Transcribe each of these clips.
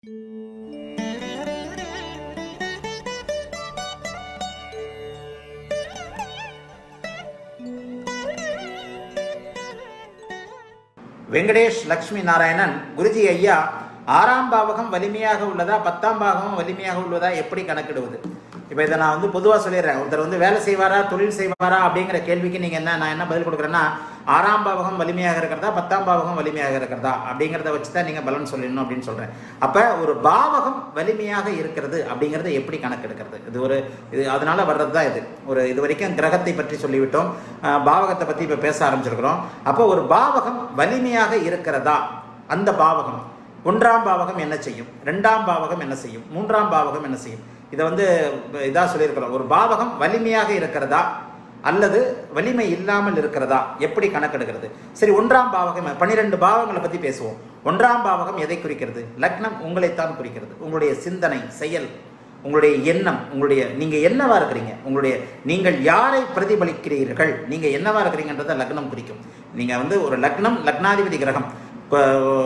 வெங்கடேஷ் லக்ஷ்மி நாராயணன் குருஜி ஐயா ஆறாம் பாவகம் வலிமையாக உள்ளதா பத்தாம் பாவகம் வலிமையாக உள்ளதா எப்படி கணக்கிடுவது இப்போ இதை நான் வந்து பொதுவாக சொல்லிடுறேன் ஒருத்தர் வந்து வேலை செய்வாரா தொழில் செய்வாரா அப்படிங்கிற கேள்விக்கு நீங்கள் என்ன நான் என்ன பதில் கொடுக்குறேன்னா ஆறாம் பாவகம் வலிமையாக இருக்கிறதா பத்தாம் பாவகம் வலிமையாக இருக்கிறதா அப்படிங்கிறத வச்சு தான் நீங்கள் பலன் சொல்லணும் அப்படின்னு சொல்கிறேன் அப்போ ஒரு பாவகம் வலிமையாக இருக்கிறது அப்படிங்கிறத எப்படி கணக்கெடுக்கிறது இது ஒரு இது அதனால வர்றது தான் இது ஒரு இது வரைக்கும் கிரகத்தை பற்றி சொல்லிவிட்டோம் அஹ், பாவகத்தை பற்றி இப்போ பேச ஆரம்பிச்சிருக்கிறோம் அப்போ ஒரு பாவகம் வலிமையாக இருக்கிறதா அந்த பாவகம் ஒன்றாம் பாவகம் என்ன செய்யும் ரெண்டாம் பாவகம் என்ன செய்யும் மூன்றாம் பாவகம் என்ன செய்யும் இதை வந்து இதாக சொல்லியிருக்கிறோம் ஒரு பாவகம் வலிமையாக இருக்கிறதா அல்லது வலிமை இல்லாமல் இருக்கிறதா எப்படி கணக்கெடுக்கிறது சரி ஒன்றாம் பாவகம் பன்னிரெண்டு பாவங்களை பற்றி பேசுவோம் ஒன்றாம் பாவகம் எதை குறிக்கிறது லக்னம் உங்களைத்தான் குறிக்கிறது உங்களுடைய சிந்தனை செயல் உங்களுடைய எண்ணம் உங்களுடைய நீங்க என்னவா இருக்கிறீங்க உங்களுடைய நீங்கள் யாரை பிரதிபலிக்கிறீர்கள் நீங்க என்னவா இருக்கிறீங்கன்றதை லக்னம் குறிக்கும் நீங்க வந்து ஒரு லக்னம் லக்னாதிபதி கிரகம் இப்போ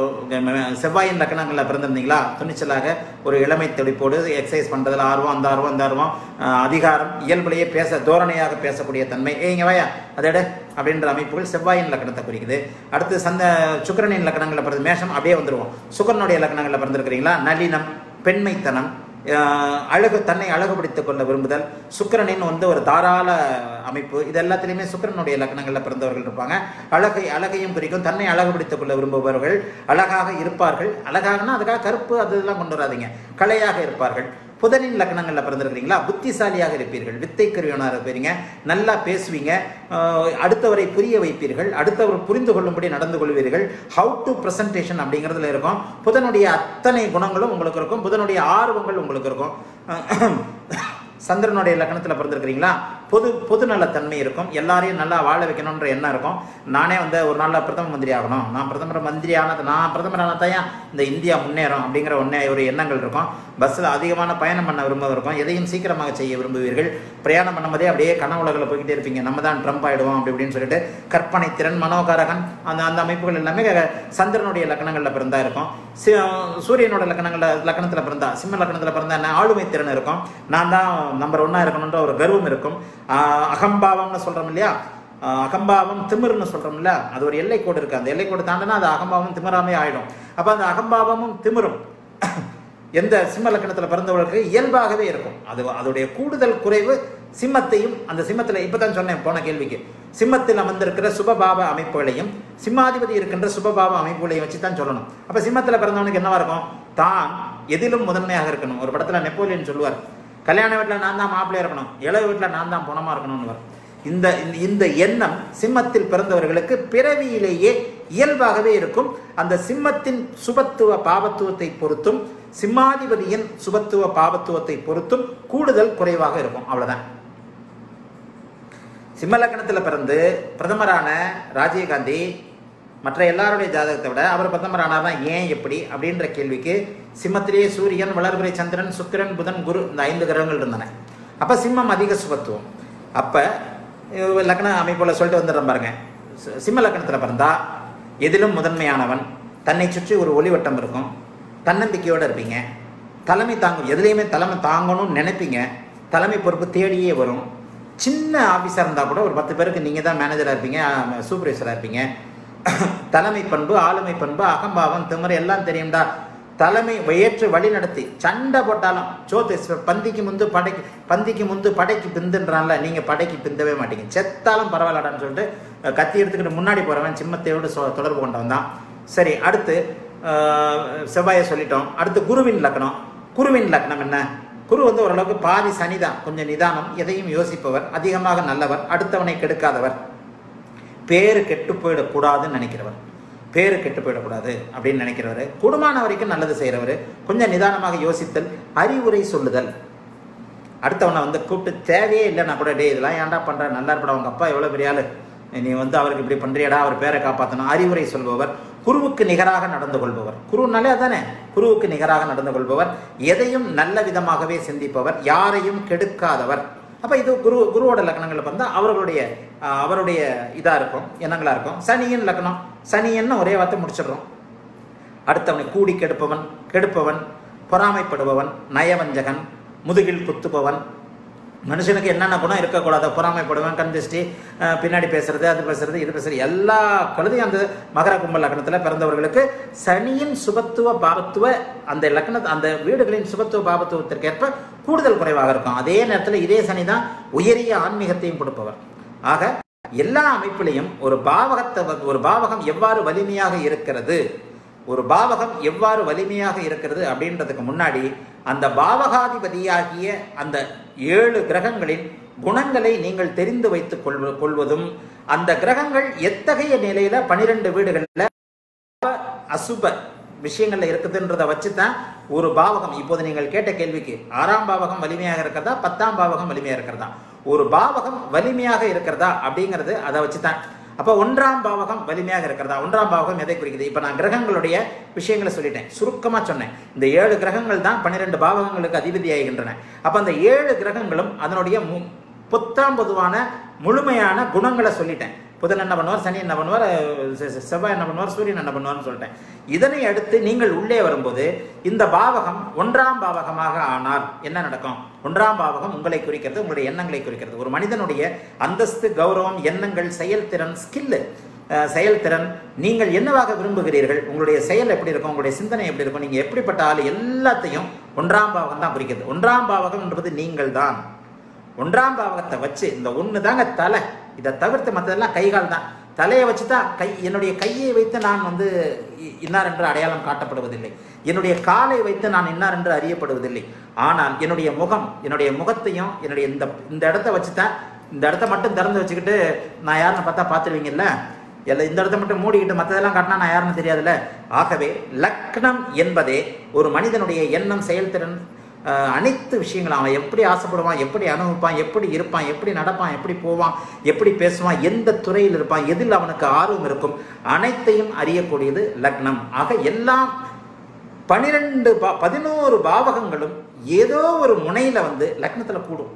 செவ்வாயின் லக்னங்களில் பிறந்திருந்தீங்களா துணிச்சலாக ஒரு இளமை தெளிப்போடு எக்ஸசைஸ் பண்ணுறதுல ஆர்வம் அந்த ஆர்வம் அந்த ஆர்வம் அஹ், அதிகாரம் இயல்புலேயே பேச தோரணையாக பேசக்கூடிய தன்மை ஏங்க வாயா அதோட அப்படின்ற அமைப்புகள் செவ்வாயின் லக்கணத்தை குறிக்குது அடுத்து சந்த சுக்கிரனின் லக்கணங்களில் பிறந்த மேஷம் அப்படியே வந்துருவோம் சுக்கரனுடைய லக்கணங்களில் பிறந்திருக்கிறீங்களா நளினம் பெண்மைத்தனம் அஹ், அழகு தன்னை அழகுபடுத்திக் கொள்ள விரும்புதல் சுக்கிரனின் வந்து ஒரு தாராள அமைப்பு இது எல்லாத்துலேயுமே சுக்கிரனுடைய லக்னங்களில் பிறந்தவர்கள் இருப்பாங்க அழகை அழகையும் குறிக்கும் தன்னை அழகுபடுத்திக் கொள்ள விரும்புபவர்கள் அழகாக இருப்பார்கள் அழகாகனா அதுக்காக கருப்பு அது இதெல்லாம் கொண்டு வராதீங்க கலையாக இருப்பார்கள் புதனின் லக்னங்களில் பிறந்திருக்கிறீங்களா புத்திசாலியாக இருப்பீர்கள் வித்தை கருவியனாக இருப்பீங்க நல்லா பேசுவீங்க அஹ், அடுத்தவரை புரிய வைப்பீர்கள் அடுத்தவர் புரிந்து கொள்ளும்படி நடந்து கொள்வீர்கள் ஹவு டு பிரசன்டேஷன் அப்படிங்கிறதுல இருக்கும் புதனுடைய அத்தனை குணங்களும் உங்களுக்கு இருக்கும் புதனுடைய ஆர்வங்கள் உங்களுக்கு இருக்கும் அஹ், சந்திரனுடைய லக்னத்தில் பிறந்திருக்கிறீங்களா பொது பொது நலத்தன்மை இருக்கும் எல்லாரையும் நல்லா வாழ வைக்கணுன்ற எண்ணம் இருக்கும் நானே வந்து ஒரு நாளில் பிரதம மந்திரி ஆகணும் நான் பிரதமர் மந்திரி ஆனது நான் பிரதமர் ஆனதான் இந்த இந்தியா முன்னேறும் அப்படிங்கிற ஒன்றே ஒரு எண்ணங்கள் இருக்கும் பஸ்ஸில் அதிகமான பயணம் பண்ண விரும்ப இருக்கும் எதையும் சீக்கிரமாக செய்ய விரும்புவீர்கள் பிரயாணம் பண்ணும்போதே அப்படியே கனவுலகில் போய்கிட்டே இருப்பீங்க நம்ம தான் ட்ரம்ப் ஆயிடுவோம் அப்படி இப்படின்னு சொல்லிட்டு கற்பனை திறன் மனோகாரகன் அந்த அந்த அமைப்புகள் எல்லாமே க- சந்திரனுடைய லக்னங்களில் பிறந்தா இருக்கும் சி- சூரியனோட லக்னங்களில் லக்னத்தில் பிறந்தா சிம்ம லக்னத்தில் பிறந்தா என்ன ஆளுமை திறன் இருக்கும் நான் தான் நம்பர் ஒன்றா இருக்கணுன்ற ஒரு கர்வம் இருக்கும் ஆஹ் அகம்பாவம்னு சொல்கிறோம் இல்லையா ஆஹ் அகம்பாவம் திமிர்னு சொல்கிறோம்ல அது ஒரு எல்லை கோடு இருக்குது அந்த எல்லை கோடு தாண்டினா அது அகம்பாவம் திமிராமே ஆயிடும் அப்போ அந்த அகம்பாவமும் திமிரும் எந்த சிம்ம லக்கணத்தில் பிறந்தவர்களுக்கு இயல்பாகவே இருக்கும் அது அதோடைய கூடுதல் குறைவு சிம்மத்தையும் அந்த சிம்மத்தில் இப்போ தான் சொன்னேன் போன கேள்விக்கு சிம்மத்தில் அமர்ந்திருக்கிற சுபபாவ அமைப்புகளையும் சிம்மாதிபதி இருக்கின்ற சுபபாவ அமைப்புகளையும் வச்சு தான் சொல்லணும் அப்போ சிம்மத்தில் பிறந்தவனுக்கு என்னவா இருக்கும் தான் எதிலும் முதன்மையாக இருக்கணும் ஒரு படத்தில் நெப்போலியன் சொல்லுவார் கல்யாண வீட்டில் நான் தான் மாப்பிள்ளையா இருக்கணும் இளவு வீட்டில் நான் தான் பணமாக இருக்கணும்னு வரும் இந்த இந்த- இந்த எண்ணம் சிம்மத்தில் பிறந்தவர்களுக்கு பிறவியிலேயே இயல்பாகவே இருக்கும் அந்த சிம்மத்தின் சுபத்துவ பாவத்துவத்தை பொறுத்தும் சிம்மாதிபதியின் சுபத்துவ பாவத்துவத்தை பொறுத்தும் கூடுதல் குறைவாக இருக்கும் அவ்வளவுதான் சிம்ம லக்னத்தில் பிறந்து பிரதமரான ராஜீவ்காந்தி மற்ற எல்லாருடைய ஜாதகத்தை விட அவர் பிரதமர் ஆனாதான் ஏன் எப்படி அப்படின்ற கேள்விக்கு சிம்மத்திலேயே சூரியன் வளர்பிறை சந்திரன் சுக்கிரன் புதன் குரு இந்த ஐந்து கிரகங்கள் இருந்தன அப்போ சிம்மம் அதிக சுபத்துவம் அப்போ லக்ன அமைப்புல சொல்லிட்டு வந்துடுறேன் பாருங்க சி- சிம்ம லக்னத்தில் பிறந்தா எதிலும் முதன்மையானவன் தன்னை சுற்றி ஒரு ஒளிவட்டம் இருக்கும் தன்னம்பிக்கையோடு இருப்பீங்க தலைமை தாங்கும் எதுலேயுமே தலைமை தாங்கணும்னு நினைப்பீங்க தலைமை பொறுப்பு தேடியே வரும் சின்ன ஆஃபீஸாக இருந்தால் கூட ஒரு பத்து பேருக்கு நீங்கள் தான் மேனேஜராக இருப்பீங்க சூப்பர்வைசராக இருப்பீங்க தலைமை பண்பு ஆளுமை பண்பு அகம்பாவம் திமிரு எல்லாம் தெரியும்டா தலைமை ஏற்று வழி நடத்தி சண்டை போட்டாலும் சோத்து ச- பந்திக்கு முந்து படைக்கு பந்திக்கு முந்து படைக்கு பிந்துன்றான்ல நீங்கள் படைக்கு பிந்தவே மாட்டீங்க செத்தாலும் பரவாயில்லடான்னு சொல்லிட்டு அஹ், கத்தி எடுத்துக்கிட்டு முன்னாடி போகிறவன் சிம்மத்தையோடு சொ தொடர்பு கொண்டவன் தான் சரி அடுத்து அஹ், செவ்வாயை சொல்லிட்டோம் அடுத்து குருவின் லக்னம் குருவின் லக்னம் என்ன குரு வந்து ஓரளவுக்கு பாதி சனிதான் கொஞ்சம் நிதானம் எதையும் யோசிப்பவர் அதிகமாக நல்லவர் அடுத்தவனை கெடுக்காதவர் பேரு கெட்டு போயிடக்கூடாதுன்னு நினைக்கிறவர் பேரு கெட்டு போயிடக்கூடாது அப்படின்னு நினைக்கிறவர் குடும்பமான வரைக்கும் நல்லது செய்கிறவர் கொஞ்சம் நிதானமாக யோசித்தல் அறிவுரை சொல்லுதல் அடுத்தவனை வந்து கூப்பிட்டு தேவையே இல்லைன்னா கூட டே இதெல்லாம் ஏன்டா பண்ற நல்லா இருப்படா உங்க அப்பா எவ்வளோ பெரிய ஆளு நீ வந்து அவருக்கு இப்படி பண்றியடா அவர் பேரை காப்பாற்றணும் அறிவுரை சொல்பவர் குருவுக்கு நிகராக நடந்து கொள்பவர் குருனாலே அதானே குருவுக்கு நிகராக நடந்து கொள்பவர் எதையும் நல்ல விதமாகவே சிந்திப்பவர் யாரையும் கெடுக்காதவர் அப்போ இது குரு குருவோட லக்னங்கள் பார்த்தா அவர்களுடைய ஆஹ், அவருடைய இதாக இருக்கும் எண்ணங்களாக இருக்கும் சனியின் லக்னம் சனியன்னு ஒரே வார்த்தை முடிச்சிடுறோம் அடுத்தவனை கூடி கெடுப்பவன் கெடுப்பவன் பொறாமைப்படுபவன் நயவஞ்சகன் முதுகில் குத்துபவன் மனுஷனுக்கு என்னென்ன குணம் இருக்கக்கூடாது பொறாமைப்படுவன் கண் திருஷ்டி அஹ், பின்னாடி பேசுறது அது பேசுறது இது பேசுறது எல்லா கழுதையும் அந்த மகர கும்ப லக்னத்தில் பிறந்தவர்களுக்கு சனியின் சுபத்துவ பாபத்துவ அந்த லக்ன அந்த வீடுகளின் சுபத்துவ பாபத்துவத்திற்கேற்ப கூடுதல் குறைவாக இருக்கும் அதே நேரத்தில் இதே சனி தான் உயரிய ஆன்மீகத்தையும் கொடுப்பவர் ஆக எல்லா அமைப்பிலையும் ஒரு பாவகத்தை வந்து- ஒரு பாவகம் எவ்வாறு வலிமையாக இருக்கிறது ஒரு பாவகம் எவ்வாறு வலிமையாக இருக்கிறது அப்படின்றதுக்கு முன்னாடி அந்த பாவகாதிபதியாகிய அந்த ஏழு கிரகங்களின் குணங்களை நீங்கள் தெரிந்து வைத்துக் கொள்வ கொள்வதும் அந்த கிரகங்கள் எத்தகைய நிலையில பனிரெண்டு வீடுகள்ல அசுப விஷயங்கள்ல இருக்குதுன்றத வச்சு தான் ஒரு பாவகம் இப்போது நீங்கள் கேட்ட கேள்விக்கு ஆறாம் பாவகம் வலிமையாக இருக்கிறதா பத்தாம் பாவகம் வலிமையாக இருக்கிறதா ஒரு பாவகம் வலிமையாக இருக்கிறதா அப்படிங்கிறது அதை வச்சு தான் அப்போ ஒன்றாம் பாவகம் வலிமையாக இருக்கிறதா ஒன்றாம் பாவகம் எதை குறிக்குது இப்போ நான் கிரகங்களுடைய விஷயங்களை சொல்லிட்டேன் சுருக்கமாக சொன்னேன் இந்த ஏழு கிரகங்கள் தான் பன்னிரெண்டு பாவகங்களுக்கு அதிபதியாகின்றன அப்போ அந்த ஏழு கிரகங்களும் அதனுடைய மு- பொத்தாம் பொதுவான முழுமையான குணங்களை சொல்லிட்டேன் புதன் என்ன பண்ணுவார் சனி என்ன பண்ணுவார் அஹ் செ- செ- செவ்வாய் என்ன பண்ணுவார் சூரியன் என்ன பண்ணுவார்னு சொல்லிட்டேன் இதனை அடுத்து நீங்கள் உள்ளே வரும்போது இந்த பாவகம் ஒன்றாம் பாவகமாக ஆனால் என்ன நடக்கும் ஒன்றாம் பாவகம் உங்களை குறிக்கிறது உங்களுடைய எண்ணங்களை குறிக்கிறது ஒரு மனிதனுடைய அந்தஸ்து கௌரவம் எண்ணங்கள் செயல்திறன் ஸ்கில்லு செயல்திறன் நீங்கள் என்னவாக விரும்புகிறீர்கள் உங்களுடைய செயல் எப்படி இருக்கும் உங்களுடைய சிந்தனை எப்படி இருக்கும் நீங்கள் எப்படிப்பட்ட ஆள் எல்லாத்தையும் ஒன்றாம் பாவகம் தான் குறிக்கிறது ஒன்றாம் பாவகம் என்பது நீங்கள் தான் ஒன்றாம் பாவகத்தை வச்சு இந்த ஒன்று தாங்க தலை இதை தவிர்த்து மற்றதெல்லாம் கைகால் தான் தலையை வச்சு தான் கை என்னுடைய கையை வைத்து நான் வந்து இ- இன்னார் என்று அடையாளம் காட்டப்படுவதில்லை என்னுடைய காலை வைத்து நான் இன்னார் என்று அறியப்படுவதில்லை ஆனால் என்னுடைய முகம் என்னுடைய முகத்தையும் என்னுடைய இந்த இந்த இடத்த வச்சு தான் இந்த இடத்த மட்டும் திறந்து வச்சுக்கிட்டு நான் யாருன்னு பார்த்தா பார்த்துருவீங்கல்ல எல்லாம் இந்த இடத்த மட்டும் மூடிக்கிட்டு மற்றதெல்லாம் காட்டினா நான் யாருன்னு தெரியாதுல்ல ஆகவே லக்னம் என்பதே ஒரு மனிதனுடைய எண்ணம் செயல்திறன் அஹ், அனைத்து விஷயங்களும் அவன் எப்படி ஆசைப்படுவான் எப்படி அனுபவிப்பான் எப்படி இருப்பான் எப்படி நடப்பான் எப்படி போவான் எப்படி பேசுவான் எந்த துறையில் இருப்பான் எதில் அவனுக்கு ஆர்வம் இருக்கும் அனைத்தையும் அறியக்கூடியது லக்னம் ஆக எல்லாம் பனிரெண்டு பா பதினோரு பாவகங்களும் ஏதோ ஒரு முனையில் வந்து லக்னத்தில் கூடும்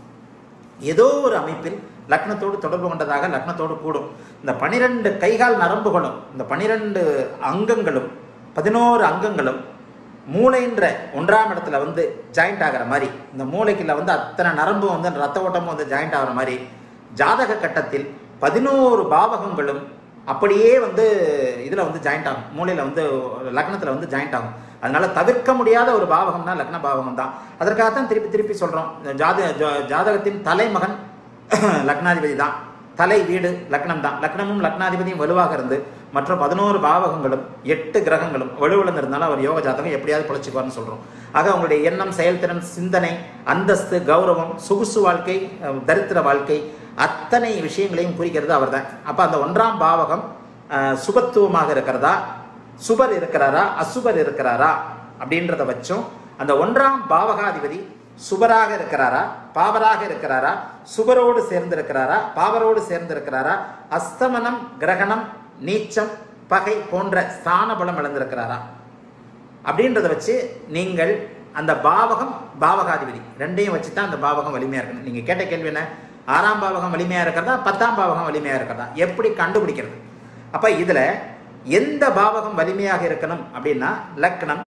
ஏதோ ஒரு அமைப்பில் லக்னத்தோடு தொடர்பு கொண்டதாக லக்னத்தோடு கூடும் இந்த பனிரெண்டு கைகால் நரம்புகளும் இந்த பனிரெண்டு அங்கங்களும் பதினோரு அங்கங்களும் மூளைன்ற ஒன்றாம் இடத்துல வந்து ஜாயிண்ட் ஆகிற மாதிரி இந்த மூளைக்குள்ள வந்து அத்தனை நரம்பும் வந்து ரத்த ஓட்டமும் வந்து ஜாயிண்ட் ஆகிற மாதிரி ஜாதக கட்டத்தில் பதினோரு பாவகங்களும் அப்படியே வந்து இதில் வந்து ஜாயிண்ட் ஆகும் மூளையில் வந்து லக்னத்தில் வந்து ஜாயிண்ட் ஆகும் அதனால தவிர்க்க முடியாத ஒரு பாவகம்னா லக்ன பாவகம் தான் அதற்காகத்தான் திருப்பி திருப்பி சொல்கிறோம் ஜாத ஜா- ஜாதகத்தின் தலைமகன் லக்னாதிபதி தான் தலை வீடு லக்னம் தான் லக்னமும் லக்னாதிபதியும் வலுவாக இருந்து மற்ற பதினோரு பாவகங்களும் எட்டு கிரகங்களும் வலுவிழந்து இருந்தாலும் அவர் யோக ஜாதகம் எப்படியாவது பிழைச்சிக்குவார்னு சொல்கிறோம் ஆக உங்களுடைய எண்ணம் செயல்திறன் சிந்தனை அந்தஸ்து கௌரவம் சொகுசு வாழ்க்கை அஹ், தரித்திர வாழ்க்கை அத்தனை விஷயங்களையும் குறிக்கிறது அவர்தான் அப்போ அந்த ஒன்றாம் பாவகம் அஹ், சுபத்துவமாக இருக்கிறதா சுபர் இருக்கிறாரா அசுபர் இருக்கிறாரா அப்படின்றத வச்சும் அந்த ஒன்றாம் பாவகாதிபதி சுபராக இருக்கிறாரா பாவராக இருக்கிறாரா சுபரோடு சேர்ந்து இருக்கிறாரா பாவரோடு சேர்ந்து இருக்கிறாரா அஸ்தமனம் கிரகணம் நீச்சம் பகை போன்ற ஸ்தான பலம் இழந்திருக்கிறாரா அப்படின்றத வச்சு நீங்கள் அந்த பாவகம் பாவகாதிபதி ரெண்டையும் வச்சு தான் அந்த பாவகம் வலிமையாக இருக்கணும் நீங்கள் கேட்ட கேள்வி என்ன ஆறாம் பாவகம் வலிமையாக இருக்கிறதா பத்தாம் பாவகம் வலிமையாக இருக்கிறதா எப்படி கண்டுபிடிக்கிறது அப்போ இதில் எந்த பாவகம் வலிமையாக இருக்கணும் அப்படின்னா லக்னம்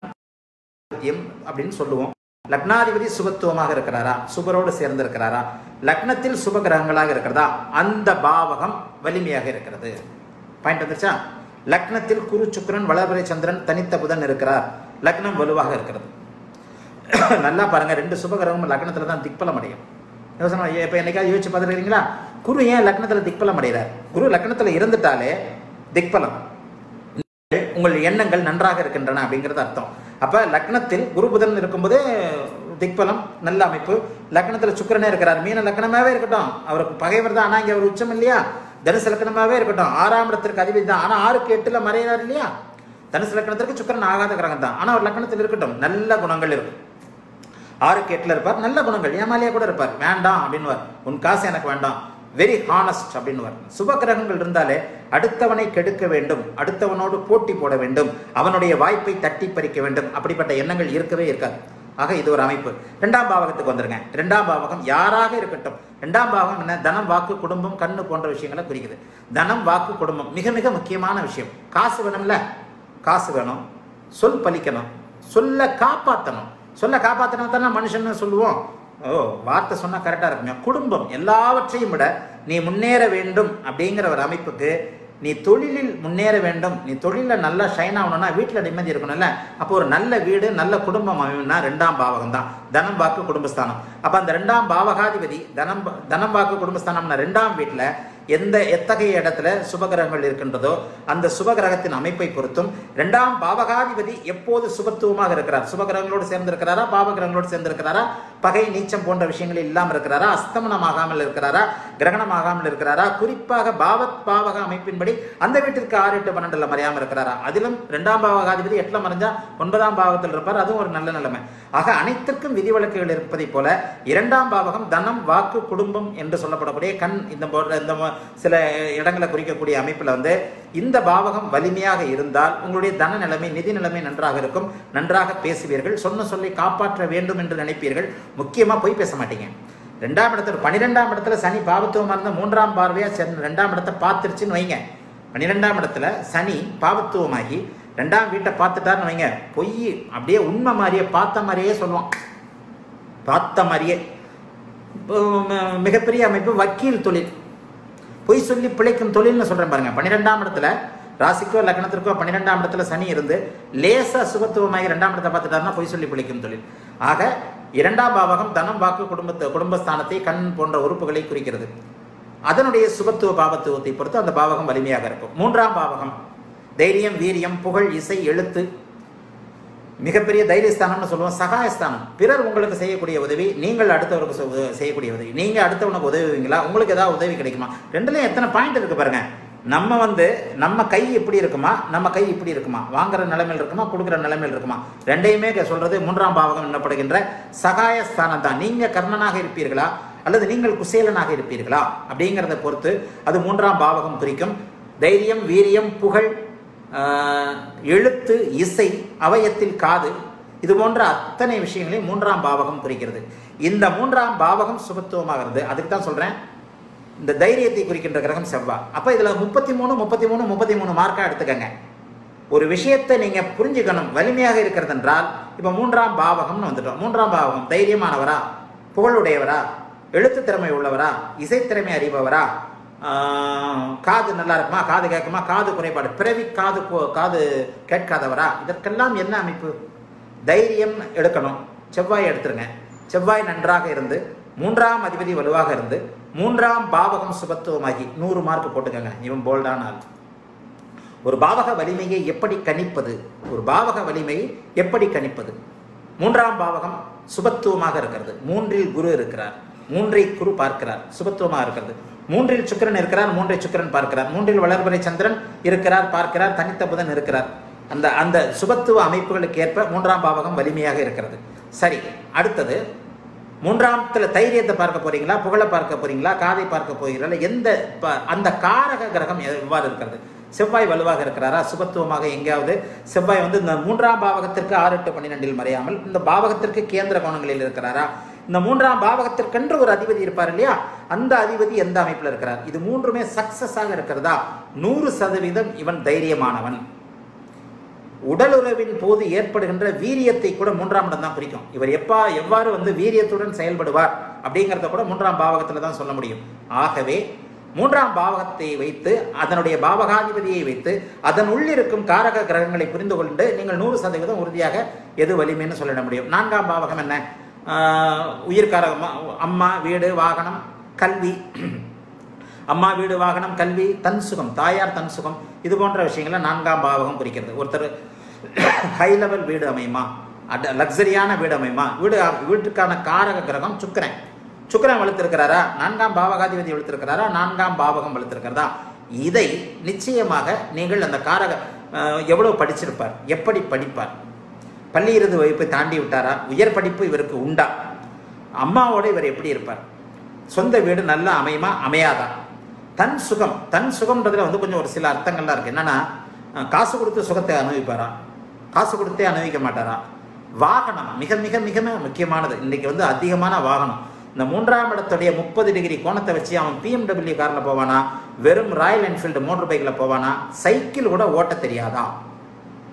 எம் அப்படின்னு சொல்லுவோம் லக்னாதிபதி சுபத்துவமாக இருக்கிறாரா சுபரோடு சேர்ந்து இருக்கிறாரா லக்னத்தில் சுப கிரகங்களாக இருக்கிறதா அந்த பாவகம் வலிமையாக இருக்கிறது பாயிண்ட் வந்துருச்சா லக்னத்தில் குரு சுக்கிரன் வளர்பிறை சந்திரன் தனித்த புதன் இருக்கிறார் லக்னம் வலுவாக இருக்கிறது நல்லா பாருங்க ரெண்டு சுபகிரகமும் லக்னத்துல தான் திக்பலம் அடையும் யோசனை இப்போ என்னைக்காவது யோசிச்சு பார்த்துருக்கீங்களா குரு ஏன் லக்னத்துல திக்பலம் அடைகிறார் குரு லக்னத்துல இருந்துட்டாலே திக்பலம் உங்கள் எண்ணங்கள் நன்றாக இருக்கின்றன அப்படிங்கிறது அர்த்தம் அப்ப லக்னத்தில் குரு புதன் இருக்கும்போது திக்பலம் நல்ல அமைப்பு லக்னத்துல சுக்கிரனே இருக்கிறார் மீன லக்னமாவே இருக்கட்டும் அவருக்கு பகைவர் தான் ஆனா இங்க அவர் உச்சம் இல்லையா தனுசு லக்னமாவே இருக்கட்டும் ஆறாம் இடத்திற்கு அதிபதி தான் ஆனா ஆறுக்கு எட்டுல மறையிறார் இல்லையா தனுசு லக்னத்திற்கு சுக்கிரன் ஆகாத கிரகம் தான் ஆனா அவர் லக்னத்தில் இருக்கட்டும் நல்ல குணங்கள் இருக்கும் ஆறுக்கு எட்டுல இருப்பார் நல்ல குணங்கள் ஏமாலியா கூட இருப்பார் வேண்டாம் அப்படின்னுவார் உன் காசு எனக்கு வேண்டாம் வெரி ஹானஸ்ட் அப்படின்னுவார் சுப கிரகங்கள் இருந்தாலே அடுத்தவனை கெடுக்க வேண்டும் அடுத்தவனோடு போட்டி போட வேண்டும் அவனுடைய வாய்ப்பை தட்டி பறிக்க வேண்டும் அப்படிப்பட்ட எண்ணங்கள் இருக்கவே இருக்காது ஆக இது ஒரு அமைப்பு ரெண்டாம் பாவகத்துக்கு வந்துருங்க ரெண்டாம் பாவகம் யாராக இருக்கட்டும் ரெண்டாம் பாவகம் என்ன தனம் வாக்கு குடும்பம் கண்ணு போன்ற விஷயங்களை குறிக்குது தனம் வாக்கு குடும்பம் மிக மிக முக்கியமான விஷயம் காசு வேணும்ல காசு வேணும் சொல் பலிக்கணும் சொல்ல காப்பாற்றணும் சொல்ல காப்பாற்றினா தானே மனுஷன்னு சொல்லுவோம் ஓ வார்த்தை சொன்னால் கரெக்டாக இருக்குங்க குடும்பம் எல்லாவற்றையும் விட நீ முன்னேற வேண்டும் அப்படிங்கிற ஒரு அமைப்புக்கு நீ தொழிலில் முன்னேற வேண்டும் நீ தொழிலில் நல்லா ஷைன் ஆகணும்னா வீட்டில் நிம்மதி இருக்கணும்ல அப்போ ஒரு நல்ல வீடு நல்ல குடும்பம் அமையும்னா ரெண்டாம் பாவகம் தான் தனம் வாக்கு குடும்பஸ்தானம் அப்போ அந்த ரெண்டாம் பாவகாதிபதி தனம் தனம் வாக்கு குடும்பஸ்தானம்னா ரெண்டாம் வீட்டில் எந்த எத்தகைய இடத்துல சுபகிரகங்கள் இருக்கின்றதோ அந்த சுபகிரகத்தின் அமைப்பை பொறுத்தும் இரண்டாம் பாவகாதிபதி எப்போது சுபத்துவமாக இருக்கிறார் சுபகிரகங்களோடு சேர்ந்திருக்கிறாரா பாவகிரகங்களோடு சேர்ந்திருக்கிறாரா பகை நீச்சம் போன்ற விஷயங்கள் இல்லாமல் இருக்கிறாரா அஸ்தமனமாகாமல் இருக்கிறாரா கிரகணமாகாமல் இருக்கிறாரா குறிப்பாக பாவத் பாவக அமைப்பின்படி அந்த வீட்டிற்கு ஆறு எட்டு பன்னெண்டுல மறையாமல் இருக்கிறாரா அதிலும் இரண்டாம் பாவகாதிபதி எட்டுல மறைஞ்சா ஒன்பதாம் பாவத்தில் இருப்பார் அதுவும் ஒரு நல்ல நிலைமை ஆக அனைத்திற்கும் விதிவிலக்குகள் இருப்பதைப் போல இரண்டாம் பாவகம் தனம் வாக்கு குடும்பம் என்று சொல்லப்படக்கூடிய கண் இந்த போன்ற இந்த ம- சில இடங்களை குறிக்கக்கூடிய அமைப்பில் வந்து இந்த பாவகம் வலிமையாக இருந்தால் உங்களுடைய தன நிலைமை நிதி நிலைமை நன்றாக இருக்கும் நன்றாக பேசுவீர்கள் சொன்ன சொல்லை காப்பாற்ற வேண்டும் என்று நினைப்பீர்கள் முக்கியமா போய் பேச மாட்டீங்க ரெண்டாம் இடத்துல பன்னிரெண்டாம் இடத்துல சனி பாவத்துவமா இருந்த மூன்றாம் பார்வையா சென்று ரெண்டாம் இடத்தை பார்த்துருச்சுன்னு வைங்க பன்னிரெண்டாம் இடத்துல சனி பாவத்துவமாகி ரெண்டாம் வீட்டை பார்த்துட்டாருன்னு வைங்க பொய் அப்படியே உண்மை மாதிரியே பார்த்த மாதிரியே சொல்லுவான் பார்த்த மாதிரியே இப்போ ம- மிகப்பெரிய அமைப்பு வக்கீல் தொழில் பொய் சொல்லி பிழைக்கும் தொழில்னு சொல்றேன் பாருங்க பன்னிரெண்டாம் இடத்துல ராசிக்கோ லக்னத்திற்கோ பன்னிரெண்டாம் இடத்துல சனி இருந்து லேசா சுபத்துவமாகி ரெண்டாம் இடத்தை பார்த்துட்டாருன்னா பொய் சொல்லி பிழைக்கும் தொழில் ஆக இரண்டாம் பாவகம் தனம் வாக்கு குடும்பத்தை குடும்பஸ்தானத்தை கண் போன்ற உறுப்புகளை குறிக்கிறது அதனுடைய சுபத்துவ பாவத்துவத்தை பொறுத்து அந்த பாவகம் வலிமையாக இருக்கும் மூன்றாம் பாவகம் தைரியம் வீரியம் புகழ் இசை எழுத்து மிகப்பெரிய தைரியஸ்தானம்னு சொல்லுவோம் சகாயஸ்தானம் பிறர் உங்களுக்கு செய்யக்கூடிய உதவி நீங்கள் அடுத்தவருக்கு செ- உத- செய்யக்கூடிய உதவி நீங்க அடுத்தவனுக்கு உதவுவீங்களா உங்களுக்கு ஏதாவது உதவி கிடைக்குமா ரெண்டுலயும் எத்தனை பாயிண்ட் இருக்கு பாருங்க நம்ம வந்து நம்ம கை இப்படி இருக்குமா நம்ம கை இப்படி இருக்குமா வாங்குற நிலைமையில் இருக்குமா கொடுக்குற நிலைமையில் இருக்குமா ரெண்டையுமே க- சொல்றது மூன்றாம் பாவகம் என்னப்படுகின்ற சகாயஸ்தானம் தான் நீங்க கர்ணனாக இருப்பீர்களா அல்லது நீங்கள் குசேலனாக இருப்பீர்களா அப்படிங்கிறத பொறுத்து அது மூன்றாம் பாவகம் குறிக்கும் தைரியம் வீரியம் புகழ் ஆஹ், எழுத்து இசை அவயத்தில் காது இது போன்ற அத்தனை விஷயங்களையும் மூன்றாம் பாவகம் குறிக்கிறது இந்த மூன்றாம் பாவகம் சுபத்துவமாகிறது அதுக்கு தான் சொல்றேன் இந்த தைரியத்தை குறிக்கின்ற கிரகம் செவ்வாய் அப்ப இதுல முப்பத்தி மூணு முப்பத்தி மூணு முப்பத்தி மூணு மார்க்கா எடுத்துக்கங்க ஒரு விஷயத்தை நீங்க புரிஞ்சுக்கணும் வலிமையாக இருக்கிறது என்றால் இப்ப மூன்றாம் பாவகம்னு வந்துட்டோம் மூன்றாம் பாவகம் தைரியமானவரா புகழுடையவரா எழுத்து திறமை உள்ளவரா இசைத்திறமை அறிபவரா ஆஹ், காது நல்லா இருக்குமா காது கேட்குமா காது குறைபாடு பிறவி காது கு- காது கேட்காதவரா இதற்கெல்லாம் என்ன அமைப்பு தைரியம் எடுக்கணும் செவ்வாய் எடுத்துருங்க செவ்வாய் நன்றாக இருந்து மூன்றாம் அதிபதி வலுவாக இருந்து மூன்றாம் பாவகம் சுபத்துவமாகி நூறு மார்க் போட்டுக்கங்க இவன் போல்டான ஆள் ஒரு பாவக வலிமையை எப்படி கணிப்பது ஒரு பாவக வலிமையை எப்படி கணிப்பது மூன்றாம் பாவகம் சுபத்துவமாக இருக்கிறது மூன்றில் குரு இருக்கிறார் மூன்றை குரு பார்க்கிறார் சுபத்துவமாக இருக்கிறது மூன்றில் சுக்கிரன் இருக்கிறார் மூன்றை சுக்கிரன் பார்க்கிறார் மூன்றில் வளர்பறை சந்திரன் இருக்கிறார் பார்க்கிறார் தனித்த புதன் இருக்கிறார் அந்த அந்த சுபத்துவ அமைப்புகளுக்கு ஏற்ப மூன்றாம் பாவகம் வலிமையாக இருக்கிறது சரி அடுத்தது மூன்றாமத்துல தைரியத்தை பார்க்க போறீங்களா புகழை பார்க்க போறீங்களா காதை பார்க்க போகிறீங்களா எந்த ப- அந்த காரக கிரகம் எவ்வாறு இருக்கிறது செவ்வாய் வலுவாக இருக்கிறாரா சுபத்துவமாக எங்கேயாவது செவ்வாய் வந்து இந்த மூன்றாம் பாவகத்திற்கு ஆறு எட்டு பன்னிரெண்டில் மறையாமல் இந்த பாவகத்திற்கு கேந்திர கோணங்களில் இருக்கிறாரா இந்த மூன்றாம் பாவகத்திற்கென்று ஒரு அதிபதி இருப்பார் இல்லையா அந்த அதிபதி எந்த அமைப்பில் இருக்கிறார் இது மூன்றுமே சக்சஸாக இருக்கிறதா நூறு சதவீதம் இவன் தைரியமானவன் உடலுறவின் போது ஏற்படுகின்ற வீரியத்தை கூட மூன்றாம் இடம் தான் குறிக்கும் இவர் எப்பா எவ்வாறு வந்து வீரியத்துடன் செயல்படுவார் அப்படிங்கிறத கூட மூன்றாம் பாவகத்தில் தான் சொல்ல முடியும் ஆகவே மூன்றாம் பாவகத்தை வைத்து அதனுடைய பாவகாதிபதியை வைத்து அதன் உள்ளிருக்கும் காரக கிரகங்களை புரிந்து கொண்டு நீங்கள் நூறு சதவீதம் உறுதியாக எது வலிமைன்னு சொல்லிட முடியும் நான்காம் பாவகம் என்ன ஆஹ் உயிர்காரகமா அம்மா வீடு வாகனம் கல்வி அம்மா வீடு வாகனம் கல்வி தன் சுகம் தாயார் தன் சுகம் இது போன்ற விஷயங்களை நான்காம் பாவகம் குறிக்கிறது ஒருத்தர் ஹை லெவல் வீடு அமையுமா அட லக்ஸரியான வீடு அமையுமா வீடு வீட்டுக்கான காரக கிரகம் சுக்கிரன் சுக்கிரன் வலுத்திருக்கிறாரா நான்காம் பாவகாதிபதி வலுத்திருக்கிறாரா நான்காம் பாவகம் வலுத்திருக்கிறதா இதை நிச்சயமாக நீங்கள் அந்த காரக அஹ், எவ்வளவு படிச்சிருப்பார் எப்படி படிப்பார் பள்ளி இறுதி வகுப்பை தாண்டி விட்டாரா உயர் படிப்பு இவருக்கு உண்டா அம்மாவோட இவர் எப்படி இருப்பார் சொந்த வீடு நல்லா அமையுமா அமையாதா தன் சுகம் தன் சுகம்ன்றதுல வந்து கொஞ்சம் ஒரு சில அர்த்தங்கள்லாம் இருக்கு என்னன்னா அஹ், காசு கொடுத்து சுகத்தை அனுபவிப்பாரா காசு கொடுத்தே அனுபவிக்க மாட்டாரா வாகனம் மிக மிக மிக முக்கியமானது இன்னைக்கு வந்து அதிகமான வாகனம் இந்த மூன்றாம் இடத்துடைய முப்பது டிகிரி கோணத்தை வச்சு அவன் பிஎம்டபிள்யூ காரில் போவானா வெறும் ராயல் என்ஃபீல்டு மோட்டர் பைக்கில் போவானா சைக்கிள் கூட ஓட்ட தெரியாதா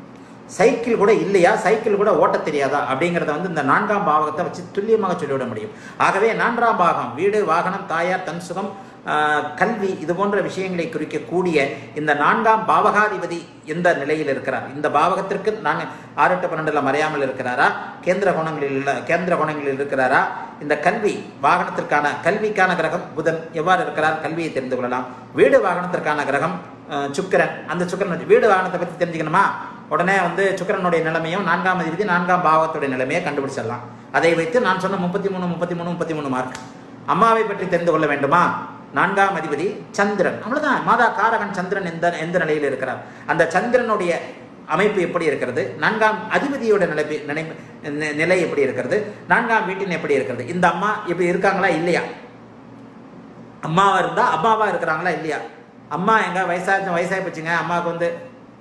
சைக்கிள் கூட இல்லையா சைக்கிள் கூட ஓட்ட தெரியாதா அப்படிங்கிறத வந்து இந்த நான்காம் பாவகத்தை வச்சு துல்லியமாக சொல்லிவிட முடியும் ஆகவே நான்காம் பாகம் வீடு வாகனம் தாயார் தன் சுகம் ஆஹ், கல்வி இது போன்ற விஷயங்களை குறிக்கக்கூடிய இந்த நான்காம் பாவகாதிபதி எந்த நிலையில் இருக்கிறார் இந்த பாவகத்திற்கு நான் ஆறு எட்டு பன்னெண்டுல மறையாமல் இருக்கிறாரா கேந்திர குணங்களில் உள்ள கேந்திர குணங்களில் இருக்கிறாரா இந்த கல்வி வாகனத்திற்கான கல்விக்கான கிரகம் புதன் எவ்வாறு இருக்கிறார் கல்வியை தெரிந்து கொள்ளலாம் வீடு வாகனத்திற்கான கிரகம் ஆஹ், சுக்கிரன் அந்த சுக்கிரன் வச்சு- வீடு வாகனத்தை பற்றி தெரிஞ்சுக்கணுமா உடனே வந்து சுக்கிரனுடைய நிலைமையும் நான்காம் அதிபதி நான்காம் பாவத்துடைய நிலைமையை கண்டுபிடிச்சிடலாம் அதை வைத்து நான் சொன்ன முப்பத்தி மூணு முப்பத்தி மூணு முப்பத்தி மூணு மார்க் அம்மாவை பற்றி தெரிந்து கொள்ள வேண்டுமா நான்காம் அதிபதி சந்திரன் அவ்வளவுதான் மாதா காரகன் சந்திரன் எந்த எந்த நிலையில் இருக்கிறார் அந்த சந்திரனுடைய அமைப்பு எப்படி இருக்கிறது நான்காம் அதிபதியோட நிலை நிலை நி- நிலை எப்படி இருக்கிறது நான்காம் வீட்டின் எப்படி இருக்கிறது இந்த அம்மா இப்படி இருக்காங்களா இல்லையா அம்மாவா இருந்தா அம்மாவா இருக்கிறாங்களா இல்லையா அம்மா எங்க வயசாச்சு வயசாகி போச்சுங்க அம்மாவுக்கு வந்து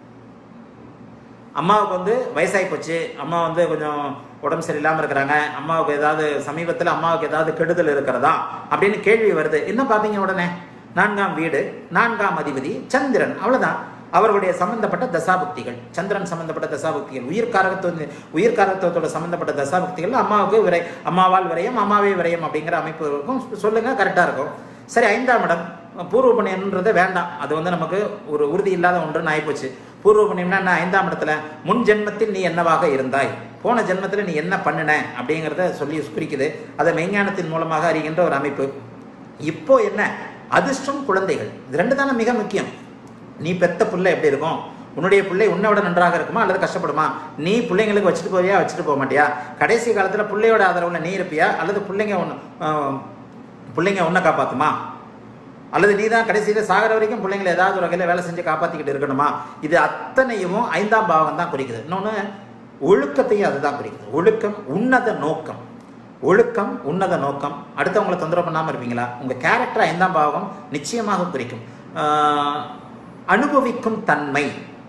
அம்மாவுக்கு வந்து வயசாகி போச்சு அம்மா வந்து கொஞ்சம் உடம்பு சரியில்லாமல் இருக்கிறாங்க அம்மாவுக்கு ஏதாவது சமீபத்தில் அம்மாவுக்கு ஏதாவது கெடுதல் இருக்கிறதா அப்படின்னு கேள்வி வருது என்ன பார்ப்பீங்க உடனே நான்காம் வீடு நான்காம் அதிபதி சந்திரன் அவ்வளவுதான் அவர்களுடைய சம்பந்தப்பட்ட தசாபுக்திகள் சந்திரன் சம்பந்தப்பட்ட தசாபுக்திகள் உயிர்காரகத்துவ உயிர்காரகத்துவத்தோட சம்பந்தப்பட்ட தசாபுக்திகள் அம்மாவுக்கு விரை அம்மாவால் விரயம் அம்மாவே விரயம் அப்படிங்கிற அமைப்பு இருக்கும் சொல்லுங்க கரெக்டாக இருக்கும் சரி ஐந்தாம் இடம் பூர்வ புண்ணியம்ன்றது வேண்டாம் அது வந்து நமக்கு ஒரு உறுதி இல்லாத ஒன்றுன்னு ஆயிப்போச்சு பூர்வ புண்ணியம்னா என்ன ஐந்தாம் இடத்துல முன் ஜென்மத்தில் நீ என்னவாக இருந்தாய் போன ஜென்மத்தில் நீ என்ன பண்ணின அப்படிங்கிறத சொல்லி குறிக்குது அதை மெய்ஞானத்தின் மூலமாக அறிகின்ற ஒரு அமைப்பு இப்போ என்ன அதிர்ஷ்டம் குழந்தைகள் இது ரெண்டு தானே மிக முக்கியம் நீ பெத்த புள்ள எப்படி இருக்கும் உன்னுடைய பிள்ளை உன்னை விட நன்றாக இருக்குமா அல்லது கஷ்டப்படுமா நீ பிள்ளைங்களுக்கு வச்சுட்டு போவியா வச்சுட்டு போக மாட்டியா கடைசி காலத்தில் பிள்ளையோட ஆதரவுல நீ இருப்பியா அல்லது பிள்ளைங்க உன்னை ஆஹ், பிள்ளைங்க உன்னை காப்பாத்துமா அல்லது நீ தான் கடைசியில் சாகிற வரைக்கும் பிள்ளைங்களை ஏதாவது ஒரு வகையில் வேலை செஞ்சு காப்பாற்றிக்கிட்டு இருக்கணுமா இது அத்தனையும் ஐந்தாம் பாவம் தான் குறிக்குது இன்னொன்று ஒழுக்கத்தையும் அதுதான் குறிக்குது ஒழுக்கம் உன்னத நோக்கம் ஒழுக்கம் உன்னத நோக்கம் அடுத்தவங்களை தொந்தரவு பண்ணாமல் இருப்பீங்களா உங்கள் கேரக்டர் ஐந்தாம் பாவம் நிச்சயமாக குறிக்கும் ஆஹ், அனுபவிக்கும் தன்மை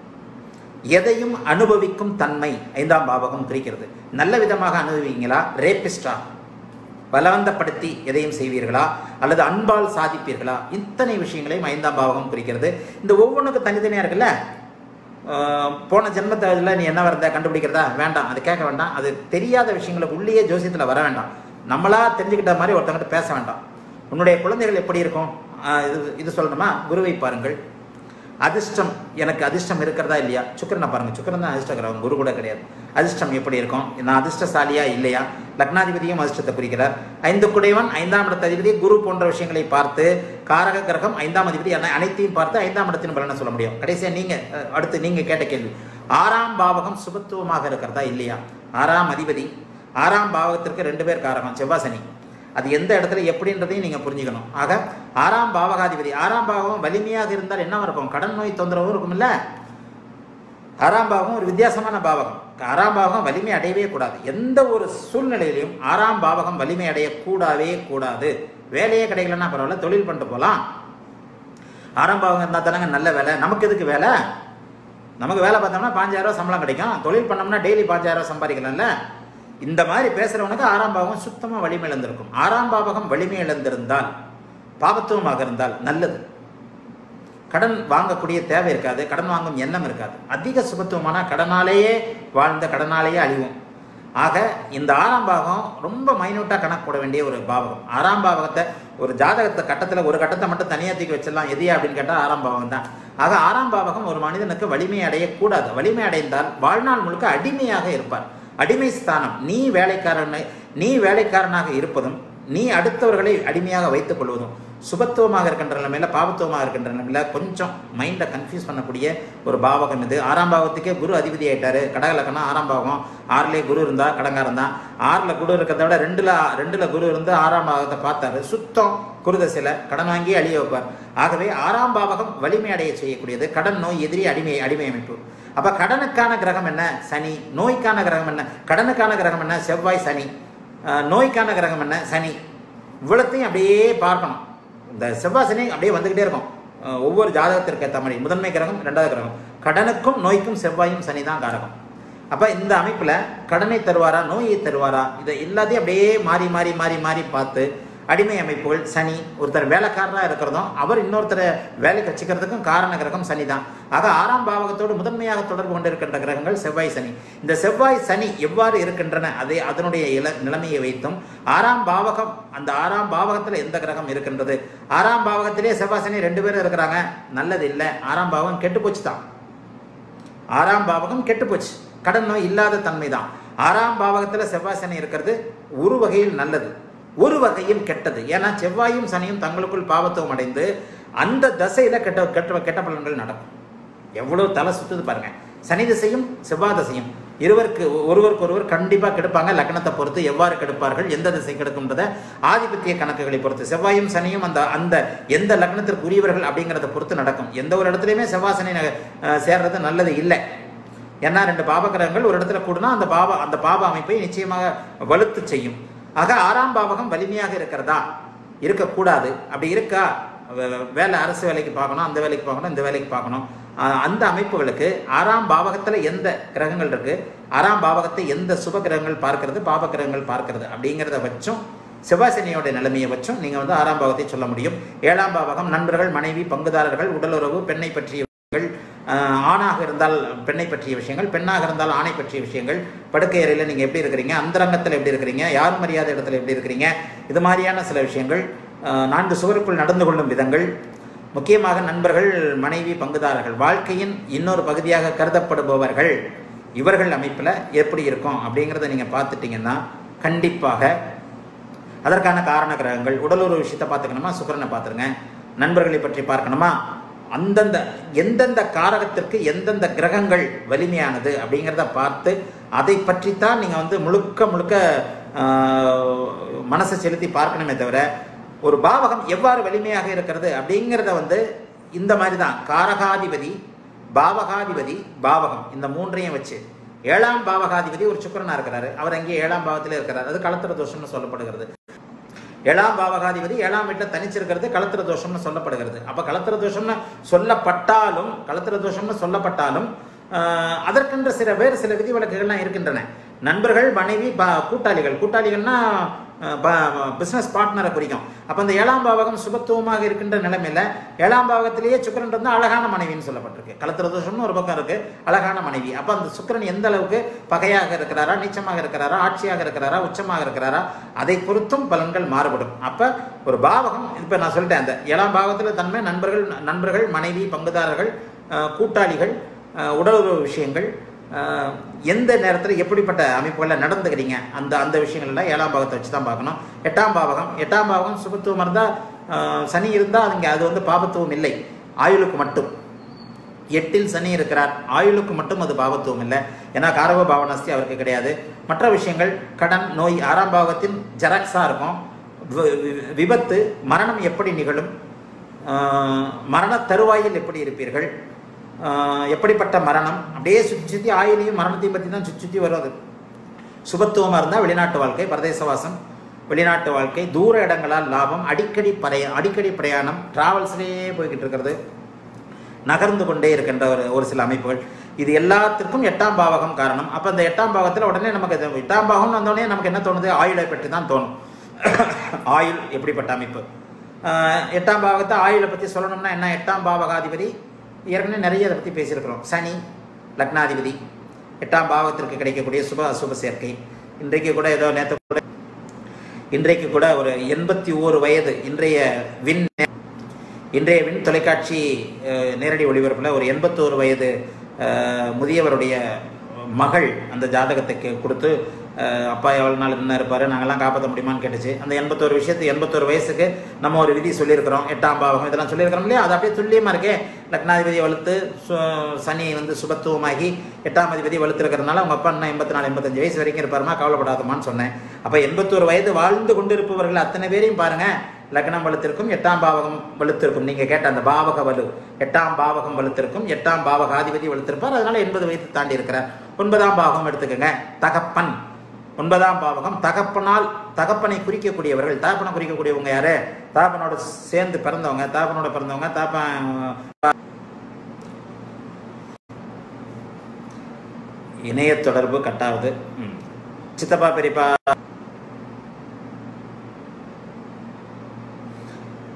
எதையும் அனுபவிக்கும் தன்மை ஐந்தாம் பாவகம் குறிக்கிறது நல்ல விதமாக அனுபவிங்களா ரேபிஸ்டா பலவந்தப்படுத்தி எதையும் செய்வீர்களா அல்லது அன்பால் சாதிப்பீர்களா இத்தனை விஷயங்களையும் ஐந்தாம் பாவகம் குறிக்கிறது இந்த ஒவ்வொன்றுக்கும் தனித்தனியாக இருக்குல்ல ஆஹ் போன ஜென்மத்தில் நீ என்ன வரத கண்டுபிடிக்கிறதா வேண்டாம் அது கேட்க வேண்டாம் அது தெரியாத விஷயங்களுக்கு உள்ளேயே ஜோசியத்தில் வர வேண்டாம் நம்மளா தெரிஞ்சுக்கிட்ட மாதிரி ஒருத்தங்கிட்ட பேச வேண்டாம் உன்னுடைய குழந்தைகள் எப்படி இருக்கும் ஆஹ் இது இது சொல்லணுமா குருவை பாருங்கள் அதிர்ஷ்டம் எனக்கு அதிர்ஷ்டம் இருக்கிறதா இல்லையா சுக்கிரனை பாருங்க சுக்கிரன் தான் அதிர்ஷ்ட கிரகம் குரு கூட கிடையாது அதிர்ஷ்டம் எப்படி இருக்கும் நான் அதிர்ஷ்டசாலியா இல்லையா லக்னாதிபதியும் அதிர்ஷ்டத்தை குறிக்கிறார் ஐந்து குடைவன் ஐந்தாம் இடத்த அதிபதி குரு போன்ற விஷயங்களை பார்த்து காரக கிரகம் ஐந்தாம் அதிபதி அனை- அனைத்தையும் பார்த்து ஐந்தாம் இடத்தின் பலனை சொல்ல முடியும் கடைசியா நீங்க அஹ், அடுத்து நீங்க கேட்ட கேள்வி ஆறாம் பாவகம் சுபத்துவமாக இருக்கிறதா இல்லையா ஆறாம் அதிபதி ஆறாம் பாவகத்திற்கு ரெண்டு பேர் காரகம் செவ்வாய் சனி அது எந்த இடத்துல எப்படின்றதையும் நீங்க புரிஞ்சுக்கணும் ஆக ஆறாம் பாவகாதிபதி ஆறாம் பாவம் வலிமையாக இருந்தால் என்ன இருக்கும் கடன் நோய் தொந்தரவும் இருக்கும்ல ஆறாம் பாவம் ஒரு வித்தியாசமான பாவகம் ஆறாம் பாவகம் வலிமை அடையவே கூடாது எந்த ஒரு சூழ்நிலையிலையும் ஆறாம் பாவகம் வலிமை அடையக்கூடவே கூடாது வேலையே கிடைக்கலன்னா பரவாயில்ல தொழில் பண்ணிட்டு போகலாம் ஆறாம் பாவகம் இருந்தால் தானங்க நல்ல வேலை நமக்கு எதுக்கு வேலை நமக்கு வேலை பார்த்தோம்னா பாஞ்சாயிரம் ரூபாய் சம்பளம் கிடைக்கும் தொழில் பண்ணோம்னா டெய்லி பாஞ்சாயிரம் ரூபாய் சம்பாதிக்கலாம்ல இந்த மாதிரி பேசுறவனுக்கு ஆறாம் பாவகம் சுத்தமாக வலிமை இழந்திருக்கும் ஆறாம் பாவகம் வலிமை இழந்திருந்தால் பாவத்துவமாக இருந்தால் நல்லது கடன் வாங்கக்கூடிய தேவை இருக்காது கடன் வாங்கும் எண்ணம் இருக்காது அதிக சுபத்துவமான கடனாலேயே வாழ்ந்த கடனாலேயே அழிவும் ஆக இந்த ஆறாம் பாகம் ரொம்ப மைனூட்டாக கணக்கு போட வேண்டிய ஒரு பாவகம் ஆறாம் பாவகத்தை ஒரு ஜாதகத்தை கட்டத்தில் ஒரு கட்டத்தை மட்டும் தனியாக தூக்கி வச்சிடலாம் எதியா அப்படின்னு கேட்டால் ஆறாம் பாவகம் தான் ஆக ஆறாம் பாவகம் ஒரு மனிதனுக்கு வலிமை அடையக்கூடாது வலிமை அடைந்தால் வாழ்நாள் முழுக்க அடிமையாக இருப்பார் அடிமை ஸ்தானம் நீ வேலைக்காரனை நீ வேலைக்காரனாக இருப்பதும் நீ அடுத்தவர்களை அடிமையாக வைத்துக் கொள்வதும் சுபத்துவமாக இருக்கின்ற நிலைமையில பாவத்துவமாக இருக்கின்ற நிலைமையில கொஞ்சம் மைண்டை கன்ஃபியூஸ் பண்ணக்கூடிய ஒரு பாவகம் இது ஆறாம் பாவத்துக்கே குரு அதிபதி ஆயிட்டாரு கடகலக்கணம் ஆறாம் பாவம் ஆறுலேயே குரு இருந்தா கடங்காரம் தான் ஆறுல குரு இருக்கிறத விட ரெண்டுல ரெண்டுல குரு இருந்து ஆறாம் பாவத்தை பார்த்தாரு சுத்தம் குருதசையில கடன் வாங்கி அழிய வைப்பார் ஆகவே ஆறாம் பாவகம் வலிமை அடைய செய்யக்கூடியது கடன் நோய் எதிரி அடிமை அடிமை அமைப்பு அப்ப கடனுக்கான கிரகம் என்ன சனி நோய்க்கான கிரகம் என்ன கடனுக்கான கிரகம் என்ன செவ்வாய் சனி அஹ் நோய்க்கான கிரகம் என்ன சனி இவ்வளத்தையும் அப்படியே பார்க்கணும் இந்த செவ்வாய் சனி அப்படியே வந்துக்கிட்டே இருக்கும் அஹ் ஒவ்வொரு ஜாதகத்திற்கு ஏற்ற மாதிரி முதன்மை கிரகம் ரெண்டாவது கிரகம் கடனுக்கும் நோய்க்கும் செவ்வாயும் சனி தான் காரகம் அப்போ இந்த அமைப்பில் கடனை தருவாரா நோயை தருவாரா இதை எல்லாத்தையும் அப்படியே மாறி மாறி மாறி மாறி பார்த்து அடிமை அமைப்புகள் சனி ஒருத்தர் வேலைக்காரராக இருக்கிறதும் அவர் இன்னொருத்தரை வேலைக்கு வச்சுக்கிறதுக்கும் காரண கிரகம் சனி தான் ஆக ஆறாம் பாவகத்தோடு முதன்மையாக தொடர்பு கொண்டிருக்கின்ற கிரகங்கள் செவ்வாய் சனி இந்த செவ்வாய் சனி எவ்வாறு இருக்கின்றன அதை அதனுடைய இல நிலைமையை வைத்தும் ஆறாம் பாவகம் அந்த ஆறாம் பாவகத்தில் எந்த கிரகம் இருக்கின்றது ஆறாம் பாவகத்திலே செவ்வாய் சனி ரெண்டு பேரும் இருக்கிறாங்க நல்லது இல்லை ஆறாம் பாவகம் கெட்டு போச்சு தான் ஆறாம் பாவகம் கெட்டு போச்சு கடன் நோய் இல்லாத தன்மை தான் ஆறாம் பாவகத்தில் செவ்வாய் சனி இருக்கிறது ஒரு வகையில் நல்லது ஒரு வகையில் கெட்டது ஏன்னா செவ்வாயும் சனியும் தங்களுக்குள் பாவத்துவம் அடைந்து அந்த தசையில் கெட்ட கெட்ட கெட்ட பலன்கள் நடக்கும் எவ்வளவு தலை சுத்துது பாருங்க சனி திசையும் செவ்வாய் திசையும் இருவருக்கு ஒருவருக்கு ஒருவர் கண்டிப்பாக கெடுப்பாங்க லக்னத்தை பொறுத்து எவ்வாறு கெடுப்பார்கள் எந்த திசை கெடுக்கும்ன்றத ஆதிபத்திய கணக்குகளை பொறுத்து செவ்வாயும் சனியும் அந்த அந்த எந்த லக்னத்திற்கு உரியவர்கள் அப்படிங்கிறத பொறுத்து நடக்கும் எந்த ஒரு இடத்துலையுமே செவ்வாய் சனி அஹ், சேர்றது நல்லது இல்லை ஏன்னா ரெண்டு பாவகிரகங்கள் ஒரு இடத்துல கூடுனா அந்த பாவ அந்த பாவ அமைப்பை நிச்சயமாக வலுத்து செய்யும் ஆக ஆறாம் பாவகம் வலிமையாக இருக்கிறதா இருக்கக்கூடாது அப்படி இருக்கா வே- வேலை அரசு வேலைக்கு பார்க்கணும் அந்த வேலைக்கு பார்க்கணும் இந்த வேலைக்கு பார்க்கணும் ஆஹ் அந்த அமைப்புகளுக்கு ஆறாம் பாவகத்தில் எந்த கிரகங்கள் இருக்கு ஆறாம் பாவகத்தை எந்த சுப கிரகங்கள் பார்க்கிறது பாவ கிரகங்கள் பார்க்கிறது அப்படிங்கிறத வச்சும் செவ்வாசனியோட நிலைமையை வச்சும் நீங்கள் வந்து ஆறாம் பாவத்தை சொல்ல முடியும் ஏழாம் பாவகம் நண்பர்கள் மனைவி பங்குதாரர்கள் உடலுறவு பெண்ணை பற்றிய விஷயங்கள் ஆஹ் ஆணாக இருந்தால் பெண்ணை பற்றிய விஷயங்கள் பெண்ணாக இருந்தால் ஆணை பற்றிய விஷயங்கள் படுக்கை அறையில் நீங்கள் எப்படி இருக்கிறீங்க அந்தரங்கத்தில் எப்படி இருக்கிறீங்க யார் மரியாதை இடத்துல எப்படி இருக்கிறீங்க இது மாதிரியான சில விஷயங்கள் ஆஹ் நான்கு சுவருக்குள் நடந்து கொள்ளும் விதங்கள் முக்கியமாக நண்பர்கள் மனைவி பங்குதாரர்கள் வாழ்க்கையின் இன்னொரு பகுதியாக கருதப்படுபவர்கள் இவர்கள் அமைப்பில் எப்படி இருக்கும் அப்படிங்கிறத நீங்கள் பார்த்துட்டீங்கன்னா கண்டிப்பாக அதற்கான காரண கிரகங்கள் உடலுறவு விஷயத்தை பார்த்துக்கணுமா சுக்கிரனை பார்த்துருங்க நண்பர்களை பற்றி பார்க்கணுமா அந்தந்த எந்தெந்த காரகத்திற்கு எந்தெந்த கிரகங்கள் வலிமையானது அப்படிங்கிறத பார்த்து அதை பற்றித்தான் நீங்கள் வந்து முழுக்க முழுக்க ஆஹ், மனசை செலுத்தி பார்க்கணுமே தவிர ஒரு பாவகம் எவ்வாறு வலிமையாக இருக்கிறது அப்படிங்கிறத வந்து இந்த மாதிரி தான் காரகாதிபதி பாவகாதிபதி பாவகம் இந்த மூன்றையும் வச்சு ஏழாம் பாவகாதிபதி ஒரு சுக்கிரனா இருக்கிறாரு அவர் அங்கே ஏழாம் பாவத்திலே இருக்கிறார் அது கலத்திர தோஷம்னு சொல்லப்படுகிறது ஏழாம் பாவகாதிபதி ஏழாம் வீட்டில் தனிச்சிருக்கிறது களத்திர தோஷம்னு சொல்லப்படுகிறது அப்போ களத்திர தோஷம்னு சொல்லப்பட்டாலும் களத்திர தோஷம்னு சொல்லப்பட்டாலும் ஆஹ், அதற்கென்ற சில வேறு சில விதிவிலக்குகள்லாம் இருக்கின்றன நண்பர்கள் மனைவி ப கூட்டாளிகள் கூட்டாளிகள்னா பிஸ்னஸ் பார்ட்னரை குறிக்கும் அப்போ அந்த ஏழாம் பாவகம் சுபத்துவமாக இருக்கின்ற நிலைமையில ஏழாம் பாவகத்திலேயே சுக்கிரன் வந்து அழகான மனைவின்னு சொல்லப்பட்டிருக்கு களத்திர தோஷம்னு ஒரு பக்கம் இருக்கு அழகான மனைவி அப்போ அந்த சுக்கிரன் எந்த அளவுக்கு பகையாக இருக்கிறாரா நீச்சமாக இருக்கிறாரா ஆட்சியாக இருக்கிறாரா உச்சமாக இருக்கிறாரா அதை பொறுத்தும் பலன்கள் மாறுபடும் அப்போ ஒரு பாவகம் இப்போ நான் சொல்லிட்டேன் அந்த ஏழாம் பாவத்தில் தன்மை நண்பர்கள் நண்பர்கள் மனைவி பங்குதாரர்கள் அஹ், கூட்டாளிகள் அஹ், உடலுறவு விஷயங்கள் அஹ், எந்த நேரத்தில் எப்படிப்பட்ட அமைப்புகளில் நடந்துக்கிறீங்க அந்த அந்த விஷயங்கள்லாம் ஏழாம் பாவத்தை வச்சு தான் பார்க்கணும் எட்டாம் பாவகம் எட்டாம் பாவகம் சுபத்துவம் இருந்தால் சனி இருந்தால் அதுங்க அது வந்து பாபத்துவம் இல்லை ஆயுளுக்கு மட்டும் எட்டில் சனி இருக்கிறார் ஆயுளுக்கு மட்டும் அது பாவத்துவம் இல்லை ஏன்னா காரவ பாவனாஸ்தி அவருக்கு கிடையாது மற்ற விஷயங்கள் கடன் நோய் ஆறாம் பாவத்தின் ஜெராக்ஸாக இருக்கும் வி- வி- விபத்து மரணம் எப்படி நிகழும் ஆஹ் மரண தருவாயில் எப்படி இருப்பீர்கள் ஆஹ் எப்படிப்பட்ட மரணம் அப்படியே சுற்றி சுற்றி ஆயுளையும் மரணத்தையும் பற்றி தான் சுற்றி சுற்றி வரும் அது சுபத்துவமாக இருந்தால் வெளிநாட்டு வாழ்க்கை பிரதேசவாசம் வெளிநாட்டு வாழ்க்கை தூர இடங்களால் லாபம் அடிக்கடி பரைய அடிக்கடி பிரயாணம் டிராவல்ஸ்லேயே போய்கிட்டு இருக்கிறது நகர்ந்து கொண்டே இருக்கின்ற ஒரு ஒரு சில அமைப்புகள் இது எல்லாத்திற்கும் எட்டாம் பாவகம் காரணம் அப்போ அந்த எட்டாம் பாவத்தில் உடனே நமக்கு இது எட்டாம் பாவம் வந்தோடனே நமக்கு என்ன தோணுது ஆயுளை பற்றி தான் தோணும் ஆயுள் எப்படிப்பட்ட அமைப்பு ஆஹ் எட்டாம் பாவகத்தை ஆயுளை பற்றி சொல்லணும்னா என்ன எட்டாம் பாவகாதிபதி ஏற்கனவே நிறைய அதை பற்றி பேசியிருக்கிறோம் சனி லக்னாதிபதி எட்டாம் பாவத்திற்கு கிடைக்கக்கூடிய சுப அசுப சேர்க்கை இன்றைக்கு கூட ஏதோ நேற்று கூட இன்றைக்கு கூட ஒரு எண்பத்தி ஓரு வயது இன்றைய விண் இன்றைய விண் தொலைக்காட்சி அஹ், நேரடி ஒளிபரப்பில் ஒரு எண்பத்தோரு வயது அஹ், முதியவருடைய மகள் அந்த ஜாதகத்தை கே- கொடுத்து அஹ், அப்பா எவ்வளோ நாள் என்ன இருப்பார் நாங்கள்லாம் காப்பாற்ற முடியுமான்னு கேட்டுச்சு அந்த எண்பத்தோரு விஷயத்து எண்பத்தோரு வயசுக்கு நம்ம ஒரு விதி சொல்லியிருக்கிறோம் எட்டாம் பாவகம் இதெல்லாம் சொல்லியிருக்கிறோம் இல்லையா அது அப்படியே துல்லியமாக இருக்கே லக்னாதிபதி வலுத்து சு- சனி வந்து சுபத்துவமாகி எட்டாம் அதிபதி வலுத்திருக்கிறதுனால அவங்க அப்பா இன்னும் எண்பத்தி நாலு எண்பத்தஞ்சு வயசு வரைக்கும் இருப்பாருமா கவலைப்படாதமான்னு சொன்னேன் அப்போ எண்பத்தோரு வயது வாழ்ந்து கொண்டிருப்பவர்கள் அத்தனை பேரையும் பாருங்க லக்னம் வலுத்திருக்கும் எட்டாம் பாவகம் வலுத்திருக்கும் நீங்க கேட்ட அந்த பாவக வலு எட்டாம் பாவகம் வலுத்திருக்கும் எட்டாம் பாவகாதிபதி வலுத்திருப்பார் அதனால எண்பது வயது தாண்டி இருக்கிறார் ஒன்பதாம் பாவகம் எடுத்துக்கோங்க தகப்பன் ஒன்பதாம் பாவகம் தகப்பனால் தகப்பனை குறிக்கக்கூடியவர்கள் தகப்பனை குறிக்கக்கூடியவங்க யாரு தகப்பனோட சேர்ந்து பிறந்தவங்க தகப்பனோட பிறந்தவங்க தகப்பன் இணைய தொடர்பு கட்டாவது ம். சித்தப்பா பெரியப்பா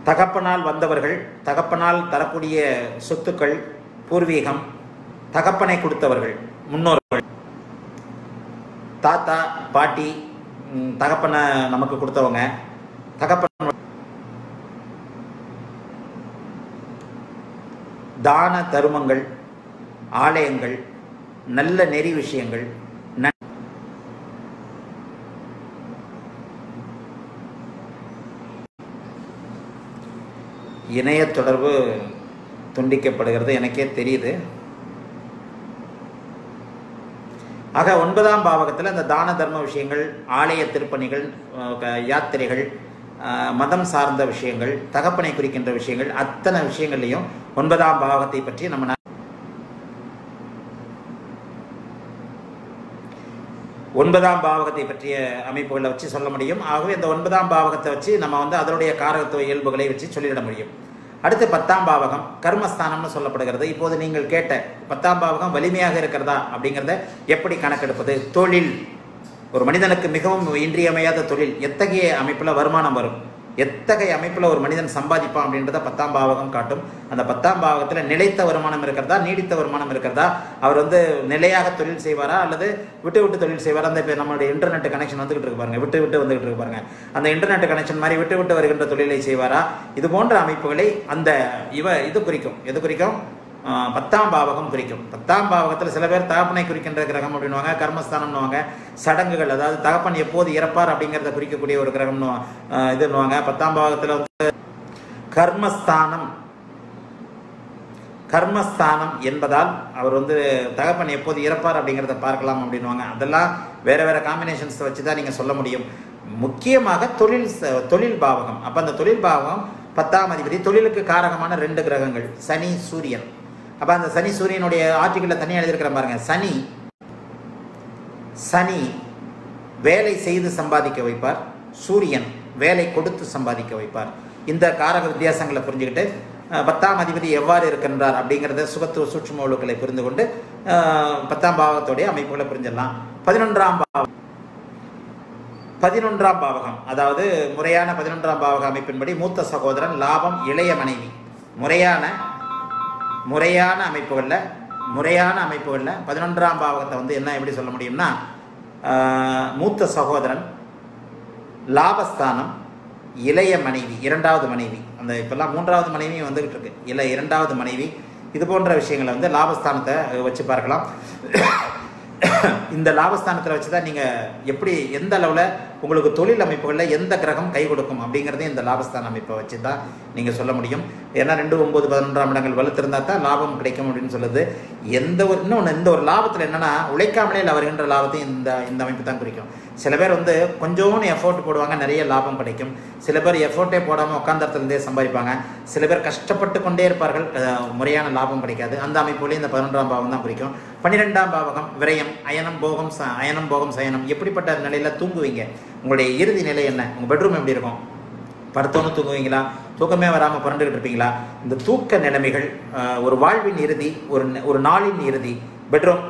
தகப்பனால் வந்தவர்கள் தகப்பனால் தரக்கூடிய சொத்துக்கள் பூர்வீகம் தகப்பனை கொடுத்தவர்கள் முன்னோர்கள் தாத்தா பாட்டி ம், தகப்பனை நமக்கு கொடுத்தவங்க தகப்பன் தான தருமங்கள் ஆலயங்கள் நல்ல நெறி விஷயங்கள் ந- இணைய தொடர்பு துண்டிக்கப்படுகிறது எனக்கே தெரியுது ஆக ஒன்பதாம் பாவகத்தில் அந்த தான தர்ம விஷயங்கள் ஆலய திருப்பணிகள் அஹ், க- யாத்திரைகள் அஹ், மதம் சார்ந்த விஷயங்கள் தகப்பனை குறிக்கின்ற விஷயங்கள் அத்தனை விஷயங்கள்லையும் ஒன்பதாம் பாவகத்தை பற்றி நம்ம ந- ஒன்பதாம் பாவகத்தை பற்றிய அமைப்புகளை வச்சு சொல்ல முடியும் ஆகவே இந்த ஒன்பதாம் பாவகத்தை வச்சு நம்ம வந்து அதனுடைய காரகத்துவ இயல்புகளை வச்சு சொல்லிட முடியும் அடுத்து பத்தாம் பாவகம் கர்மஸ்தானம்னு சொல்லப்படுகிறது இப்போது நீங்கள் கேட்ட பத்தாம் பாவகம் வலிமையாக இருக்கிறதா அப்படிங்கிறத எப்படி கணக்கெடுப்பது தொழில் ஒரு மனிதனுக்கு மிகவும் இன்றியமையாத தொழில் எத்தகைய அமைப்பில் வருமானம் வரும் எத்தகைய அமைப்பில் ஒரு மனிதன் சம்பாதிப்பான் அப்படின்றத பத்தாம் பாவகம் காட்டும் அந்த பத்தாம் பாவகத்தில் நிலைத்த வருமானம் இருக்கிறதா நீடித்த வருமானம் இருக்கிறதா அவர் வந்து நிலையாக தொழில் செய்வாரா அல்லது விட்டு விட்டு தொழில் செய்வாரா அந்த இப்போ நம்மளுடைய இன்டர்நெட் கனெக்ஷன் வந்துகிட்டு இருக்கு பாருங்க விட்டு விட்டு வந்துகிட்டு இருக்கு பாருங்க அந்த இன்டர்நெட் கனெக்ஷன் மாதிரி விட்டு விட்டு வருகின்ற தொழிலை செய்வாரா இது போன்ற அமைப்புகளை அந்த இவ இது குறிக்கும் எது குறிக்கும் ஆஹ் பத்தாம் பாவகம் குறிக்கும் பத்தாம் பாவகத்தில் சில பேர் தகப்பனை குறிக்கின்ற கிரகம் அப்படின்னுவாங்க கர்மஸ்தானம்னுவாங்க சடங்குகள் அதாவது தகப்பன் எப்போது இறப்பார் அப்படிங்கிறத குறிக்கக்கூடிய ஒரு கிரகம்னு ஆஹ் இதுன்னுவாங்க பத்தாம் பாவகத்தில் வந்து கர்மஸ்தானம் கர்மஸ்தானம் என்பதால் அவர் வந்து தகப்பன் எப்போது இறப்பார் அப்படிங்கிறத பார்க்கலாம் அப்படின்னுவாங்க அதெல்லாம் வேற வேற காம்பினேஷன்ஸ் வச்சு தான் நீங்கள் சொல்ல முடியும் முக்கியமாக தொழில் ச- தொழில் பாவகம் அப்போ அந்த தொழில் பாவகம் பத்தாம் அதிபதி தொழிலுக்கு காரகமான ரெண்டு கிரகங்கள் சனி சூரியன் அப்போ அந்த சனி சூரியனுடைய ஆர்டிகளில் தனியாக எழுதியிருக்கிற பாருங்க சனி சனி வேலை செய்து சம்பாதிக்க வைப்பார் சூரியன் வேலை கொடுத்து சம்பாதிக்க வைப்பார் இந்த காரக வித்தியாசங்களை புரிஞ்சுக்கிட்டு அஹ், பத்தாம் அதிபதி எவ்வாறு இருக்கின்றார் அப்படிங்கிறத சுகத்துவ சூட்சும ஒழுக்களை புரிந்து கொண்டு அஹ், பத்தாம் பாவத்துடைய அமைப்புகளை புரிஞ்சிடலாம் பதினொன்றாம் பாவம் பதினொன்றாம் பாவகம் அதாவது முறையான பதினொன்றாம் பாவக அமைப்பின்படி மூத்த சகோதரன் லாபம் இளைய மனைவி முறையான முறையான அமைப்புகளில் முறையான அமைப்புகளில் பதினொன்றாம் பாவகத்தை வந்து என்ன எப்படி சொல்ல முடியும்னா ஆஹ், மூத்த சகோதரன் லாபஸ்தானம் இளைய மனைவி இரண்டாவது மனைவி அந்த இப்போல்லாம் மூன்றாவது மனைவியும் வந்துகிட்டு இருக்கு இல்லை இரண்டாவது மனைவி இது போன்ற விஷயங்களை வந்து லாபஸ்தானத்தை அஹ், வச்சு பார்க்கலாம் இந்த லாபஸ்தானத்தில் வச்சு தான் நீங்கள் எப்படி எந்த அளவில் உங்களுக்கு தொழில் அமைப்புகளில் எந்த கிரகம் கை கொடுக்கும் அப்படிங்கிறதையும் இந்த லாபஸ்தான அமைப்பை வச்சு தான் நீங்கள் சொல்ல முடியும் ஏன்னா ரெண்டு ஒம்பது பதினொன்றாம் இடங்கள் வலுத்திருந்தா தான் லாபம் கிடைக்கும் அப்படின்னு சொல்லுது எந்த ஒரு இன்னொன்று இந்த ஒரு லாபத்தில் என்னன்னா உழைக்காமலே வருகின்ற லாபத்தையும் இந்த இந்த அமைப்பு தான் குறிக்கும் சில பேர் வந்து கொஞ்சோன்னு எஃபோர்ட் போடுவாங்க நிறைய லாபம் கிடைக்கும் சில பேர் எஃபோர்ட்டே போடாமல் உட்காந்தரத்துலேருந்தே சம்பாதிப்பாங்க சில பேர் கஷ்டப்பட்டு கொண்டே இருப்பார்கள் அஹ், முறையான லாபம் கிடைக்காது அந்த அமைப்புலேயும் இந்த பதினொன்றாம் பாவம் தான் குறிக்கும் பன்னிரெண்டாம் பாவகம் விரயம் அயனம் போகம் ச அயனம் போகம் சயனம் எப்படிப்பட்ட நிலையில் தூங்குவீங்க உங்களுடைய இறுதி நிலை என்ன உங்கள் பெட்ரூம் எப்படி இருக்கும் படுத்தோன்னு தூங்குவீங்களா தூக்கமே வராமல் புரண்டுகிட்டு இருப்பீங்களா இந்த தூக்க நிலைமைகள் அஹ், ஒரு வாழ்வின் இறுதி ஒரு ந- ஒரு நாளின் இறுதி பெட்ரூம்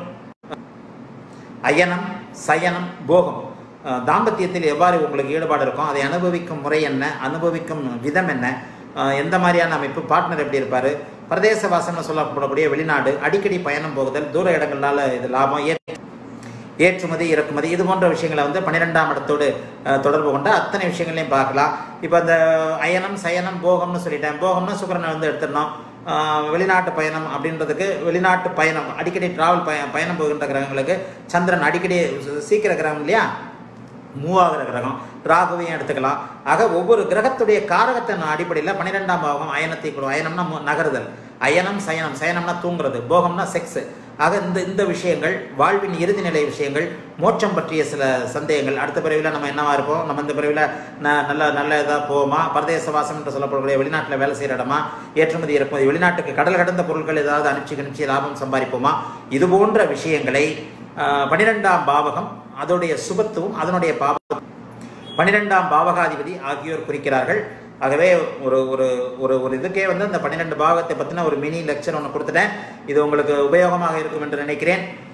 அயனம் சயனம் போகம் அஹ், தாம்பத்தியத்தில் எவ்வாறு உங்களுக்கு ஈடுபாடு இருக்கும் அதை அனுபவிக்கும் முறை என்ன அனுபவிக்கும் விதம் என்ன அஹ், எந்த மாதிரியான அமைப்பு பார்ட்னர் எப்படி இருப்பார் பிரதேச வாசம்னு சொல்லப்படக்கூடிய வெளிநாடு அடிக்கடி பயணம் போகுதல் தூர இடங்களால இது லாபம் ஏ ஏற்றுமதி இறக்குமதி இது போன்ற விஷயங்களை வந்து பன்னிரெண்டாம் இடத்தோடு அஹ், தொடர்பு கொண்ட அத்தனை விஷயங்களையும் பார்க்கலாம் இப்போ அந்த அயனம் சயனம் போகம்னு சொல்லிட்டேன் போகம்னா சுக்கரனை வந்து எடுத்துடணும் அஹ், வெளிநாட்டு பயணம் அப்படின்றதுக்கு வெளிநாட்டு பயணம் அடிக்கடி டிராவல் பய பயணம் போகின்ற கிரகங்களுக்கு சந்திரன் அடிக்கடி சீக்கிர கிரகம் இல்லையா மூவ் ஆகிற கிரகம் ராகுவையும் எடுத்துக்கலாம் ஆக ஒவ்வொரு கிரகத்துடைய காரகத்தின் அடிப்படையில் பன்னிரெண்டாம் பாவம் அயனத்தை கொடு அயனம்னா மு- நகருதல் அயனம் சயனம் சயனம்னா தூங்குறது போகம்னா செக்ஸ் ஆக இந்த இந்த விஷயங்கள் வாழ்வின் இறுதி நிலை விஷயங்கள் மோட்சம் பற்றிய சில சந்தேகங்கள் அடுத்த பிறவியில் நம்ம என்னவா இருப்போம் நம்ம இந்த பிறவியில் ந நல்ல நல்ல இதாக போவோமா பரதேச வாசம் என்று சொல்லப்படக்கூடிய வெளிநாட்டில் வேலை செய்கிற இடமா ஏற்றுமதி இறக்குமதி வெளிநாட்டுக்கு கடல் கடந்த பொருட்கள் ஏதாவது அனுப்பிச்சு கணிச்சு லாபம் சம்பாதிப்போமா இது போன்ற விஷயங்களை ஆஹ், பன்னிரெண்டாம் பாவகம் அதோடைய சுபத்துவம் அதனுடைய பாவம் பன்னிரெண்டாம் பாவகாதிபதி ஆகியோர் குறிக்கிறார்கள் ஆகவே ஒரு ஒரு ஒரு ஒரு இதுக்கே வந்து அந்த பன்னிரெண்டு பாவத்தை பற்றின ஒரு மினி லெக்சர் ஒன்று கொடுத்துட்டேன் இது உங்களுக்கு உபயோகமாக இருக்கும் என்று நினைக்கிறேன்